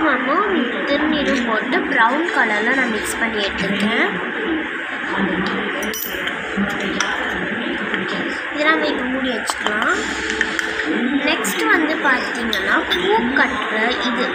குங்குமமும் திருநீரும் போட்டு ப்ரௌன் கலரில் நான் மிக்ஸ் பண்ணி எடுத்திருக்கேன் இதெல்லாம் இப்போ மூடி வச்சுக்கலாம் நெக்ஸ்ட் வந்து பார்த்தீங்கன்னா பூ கட்டுற இது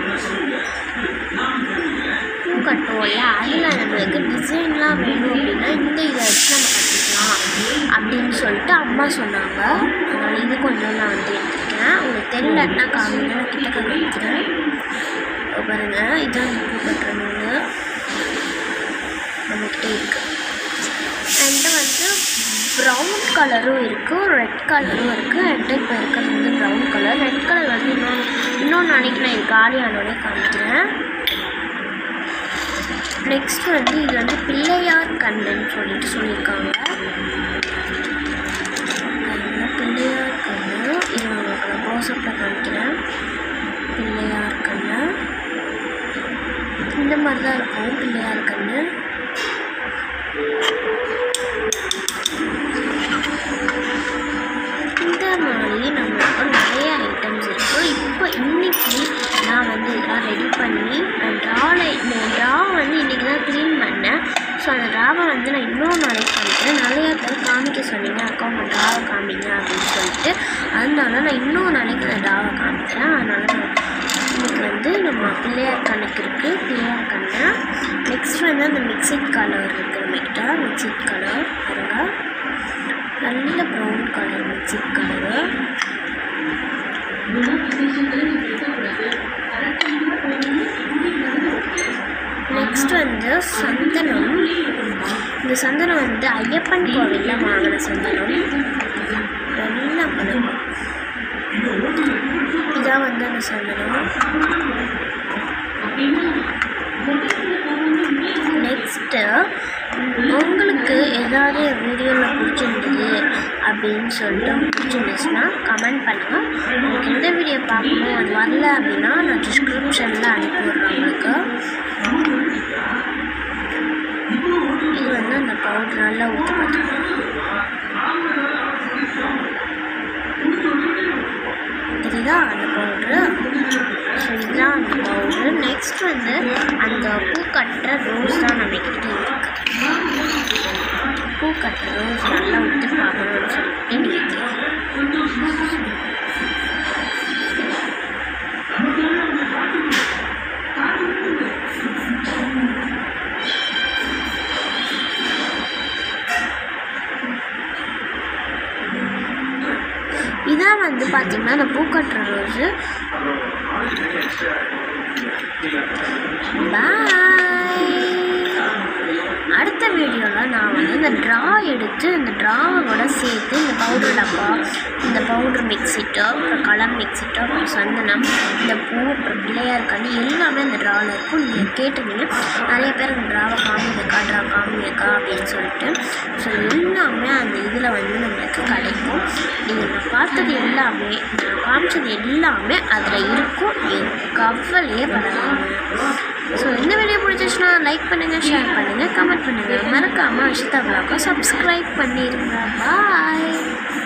பூ கட்டுவோம்ல அதில் நம்மளுக்கு டிசைன்லாம் வேணும் அப்படின்னா இந்த இதை வச்சு நம்ம கட்டிக்கலாம் அப்படின்னு சொல்லிட்டு அம்மா சொன்னாங்க அதனால் இது கொஞ்சம் நான் வந்து எடுத்துருக்கேன் உங்களுக்கு தெரியலன்னா காமிங்க நான் கிட்ட காமிக்கிறேன் இதோ பாருங்க இதான் பூ கட்டுற நூல் நம்மக்கிட்ட இருக்குது அண்டு வந்து ப்ரௌன் கலரும் இருக்குது ரெட் கலரும் இருக்குது என்கிட்ட இப்போ இருக்கிறது வந்து ப்ரௌன் கலர் ரெட் கலர் வந்து இன்னொன்று இன்னொன்று நாளைக்கு நான் இது காலியானோடனே காமிக்கிறேன் நெக்ஸ்ட் வந்து இது வந்து பிள்ளையார் கண்ணுன்னு சொல்லிட்டு சொல்லியிருக்காங்க பாருங்க, பிள்ளையார் கண்ணு இது நான் உங்களுக்கு நான் க்ளோஸ்அப்பில் காமிக்கிறேன் பிள்ளையார் கண்ணு இந்த மாதிரி தான் இருக்கும் பிள்ளையார் கண்ணு இந்த மாதிரி நம்மளுக்கு நிறைய ஐட்டம்ஸ் இருக்குது இப்போ இன்னைக்கு நான் வந்து இதெல்லாம் ரெடி பண்ணி நான் ட்ராவில் இந்த ட்ரா வந்து இன்றைக்கி தான் க்ளீன் பண்ணேன் ஸோ அந்த ட்ராவை வந்து நான் இன்னொரு நாளைக்கு காமிக்கிறேன் நிறைய பேர் காமிக்க சொன்னீங்க அக்கா உங்கள் ட்ராவை காமிங்க அப்படின்னு சொல்லிட்டு அதனால நான் இன்னொரு நாளைக்கு அந்த ட்ராவை காமிக்கிறேன் அதனால நான் இன்னைக்கு வந்து நம்ம பிள்ளையார் கணக்கு இருக்குது பிள்ளையார் கண்ணு நெக்ஸ்ட் வந்து அந்த மிக்சிட் கலர் இருக்குது நம்மகிட்ட மிக்சிட் கலர் பாருங்கள் நல்ல brown colour mixed colour next வந்து சந்தனம் இந்த சந்தனம் வந்து ஐயப்பன் கோவிலில் வாங்கின சந்தனம் நல்ல மனம் இதான் வந்து அந்த சந்தனம் நெக்ஸ்ட்டு உங்களுக்கு ஏதாவது வீடியோவில் பிடிச்சிருந்தது அப்படின்னு சொல்லிட்டு பிடிச்சிருந்துச்சுன்னா கமெண்ட் பண்ணுங்கள் உங்களுக்கு எந்த வீடியோ பார்க்கணும் அது வரல அப்படின்னா நான் டிஸ்கிரிப்ஷனில் அனுப்பி விட்றேன் உங்களுக்கு இது வந்து அந்த பவுடர் நல்லா ஊற்றி பார்த்துக்கணும் தெரியுதா அந்த பவுட்ரு ஸோ இதுதான் அந்த பவுட்ரு நெக்ஸ்ட் வந்து அந்த பூ கட்டுற ரோஸ் தான் நம்மக்கிட்ட இருக்கு பூ கட்டுற ரோஸ் நல்லா விட்டு பார்க்கணும்னு சொல்லிட்டு நினைக்கிறேன் இதான் வந்து பார்த்தீங்கன்னா அந்த பூ கட்டுற ரோஸு பாய் அடுத்த வீடியோவில் நான் வந்து இந்த ட்ரா எடுத்து இந்த ட்ராவோட சேர்த்து இந்த பவுடர் டப்பா இந்த பவுடர் மிக்சிட்டு அப்புறம் கலம் மிக்சிட்டு அப்புறம் சந்தனம் இந்த பூ அப்புறம் பிள்ளையார் கண்ணி எல்லாமே அந்த ட்ராவில் இருக்கும் நீங்கள் கேட்டிருந்தீங்க நிறைய பேர் அந்த ட்ராவை காமிங்கக்கா ட்ரா காமிங்கக்கா அப்படின்னு சொல்லிட்டு ஸோ எல்லாமே அந்த இதில் வந்து நம்மளுக்கு கிடைக்கும் நீங்கள் நான் பார்த்தது எல்லாமே நான் காமிச்சது எல்லாமே அதில் இருக்கும் என் கவலையே படாதீங்க ஸோ இந்த வீடியோ பிடிச்சிச்சுன்னா லைக் பண்ணுங்கள் ஷேர் பண்ணுங்கள் கமெண்ட் பண்ணுங்கள் மறக்காமல் அஷிதா விளாக்கை சப்ஸ்கிரைப் பண்ணிடுங்க பாய்